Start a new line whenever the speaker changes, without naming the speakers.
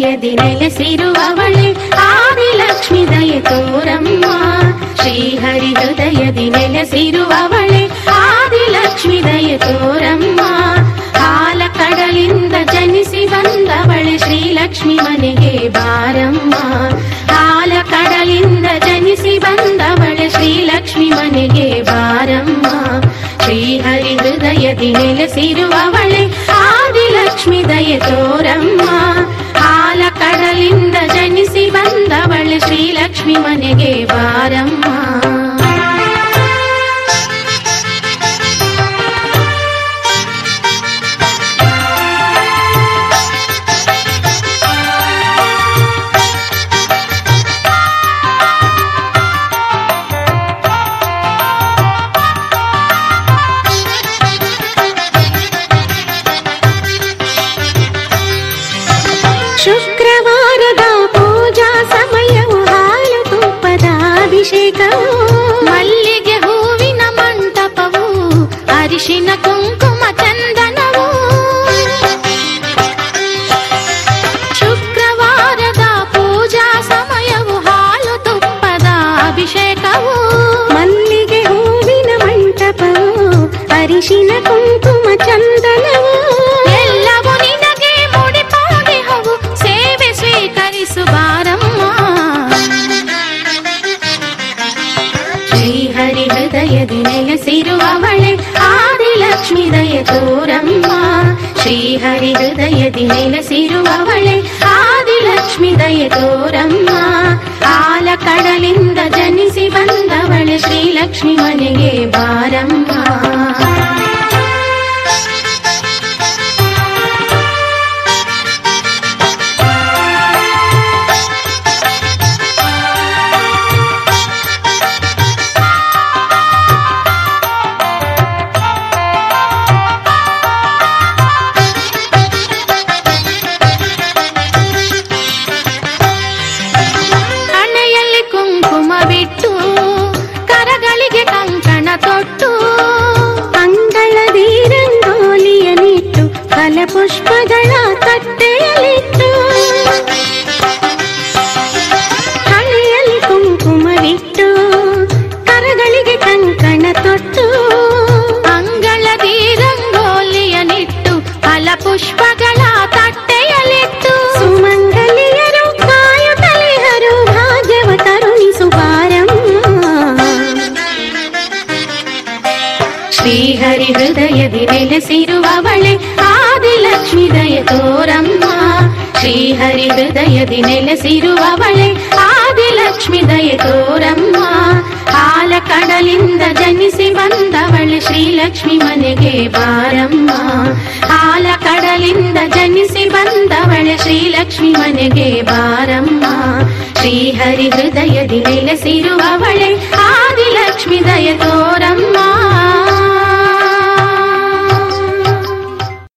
ಹೃದಯದಿ ನೆಲೆಸಿರುವವಳೆ ಆದಿಲಕ್ಷ್ಮಿ ದಯೆ ತೋರಮ್ಮ ಶ್ರೀಹರಿ ಹೃದಯದಿ ನೆಲೆಸಿರುವವಳೆ ಆದಿಲಕ್ಷ್ಮಿ ದಯೆ ತೋರಮ್ಮ ಹಾಲ ಕಡಲಿಂದ ಜನಿಸಿ ಬಂದವಳೆ ಶ್ರೀಲಕ್ಷ್ಮಿ ಮನೆಗೆ ಬಾರಮ್ಮ ಹಾಲ ಕಡಲಿಂದ ಜನಿಸಿ ಬಂದವಳೆ ಶ್ರೀಲಕ್ಷ್ಮಿ ಮನೆಗೆ ಬಾರಮ್ಮ ಶ್ರೀಹರಿ ಹೃದಯದಿ ನೆಲೆಸಿರುವವಳೆ ಆದಿಲಕ್ಷ್ಮಿ ದಯೆ ತೋರಮ್ಮ ಹಾಲ ಕಡಲಿಂದ ಜನಿಸಿ ಬಂದವಳೆ ಶ್ರೀಲಕ್ಷ್ಮಿ ಮನೆಗೆ ಬಾರಮ್ಮ ಶುಕ್ರವಾರದ ಪೂಜಾ ಸಮಯವು ಹಾಲು ತುಪ್ಪದ ಅಭಿಷೇಕವು ಮಲ್ಲಿಗೆ ಹೂವಿನ ಮಂಟಪವು ಅರಿಶಿನ ಕುಂಕುಮ ಚಂದನವು ಶುಕ್ರವಾರದ ಪೂಜಾ ಸಮಯವು ಹಾಲು ತುಪ್ಪದ ಅಭಿಷೇಕವು
ಮಲ್ಲಿಗೆ ಹೂವಿನ ಮಂಟಪವು ಅರಿಶಿನ ಕುಂಕುಮ ಚಂದನವು
ಎಲ್ಲವೂ ನಿನಗೆ ಮುಡಿಪಾಗಿಹವು ಸೇವೆ ಸ್ವೀಕರಿಸು ಬಾರಮ್ಮ ಶ್ರೀಹರಿ ಹೃದಯದಿ ನೆಲೆಸಿರುವವಳೆ ಆದಿಲಕ್ಷ್ಮಿ ದಯ ತೋರಮ್ಮ ಶ್ರೀಹರಿ ಹೃದಯದಿ ನೆಲೆಸಿರುವವಳೆ ಆದಿಲಕ್ಷ್ಮಿ ದಯ ತೋರಮ್ಮ ಹಾಲ ಕಡಲಿಂದ ಜನಿಸಿ ಬಂದವಳೆ ಶ್ರೀಲಕ್ಷ್ಮಿ ಮನೆಗೆ ಬಾರಮ್ಮ ಹಣೆಯಲ್ಲಿ ಕುಂಕುಮವಿಟ್ಟು ಕರಗಳಿಗೆ ಕಂಕಣ ತೊಟ್ಟು
ಅಂಗಳದಿ ರಂಗೋಲಿಯನಿಟ್ಟು ಫಲಪುಷ್ಪಗಳ ತಟ್ಟೆಯಲಿಟ್ಟು ಹಣೆಯಲ್ಲಿ ಕುಂಕುಮವಿಟ್ಟು ಕರಗಳಿಗೆ ಕಂಕಣ ತೊಟ್ಟು
ಅಂಗಳದಿ ರಂಗೋಲಿಯನಿಟ್ಟು ಫಲ ಪುಷ್ಪಗಳ ತಟ್ಟೆಯಲಿಟ್ಟು
ಸುಮಂಗಲಿಯರು ಕಾಯುತ್ತಲಿಹರು ಭಾಗ್ಯವ ಕರುಣಿಸು ಬಾರಮ್ಮ
ಶ್ರೀಹರಿ ಹೃದಯದಿ ನೆಲೆಸಿರುವವಳೆ ಆದಿಲಕ್ಷ್ಮಿ ದಯ ತೋರಮ್ಮ ಶ್ರೀಹರಿ ಹೃದಯದಿ ನೆಲೆಸಿರುವವಳೆ ಆದಿಲಕ್ಷ್ಮಿ ದಯ ತೋರಮ್ಮ ಹಾಲ ಕಡಲಿಂದ ಜನಿಸಿ ಬಂದವಳೆ ಶ್ರೀಲಕ್ಷ್ಮಿ ಮನೆಗೆ ಬಾರಮ್ಮ ಹಾಲ ಕಡಲಿಂದ ಜನಿಸಿ ಬಂದವಳೆ ಶ್ರೀಲಕ್ಷ್ಮಿ ಮನೆಗೆ ಬಾರಮ್ಮ ಶ್ರೀಹರಿ ಹೃದಯದಿ ನೆಲೆಸಿರುವವಳೆ ಆದಿಲಕ್ಷ್ಮಿ ದಯ ತೋರಮ್ಮ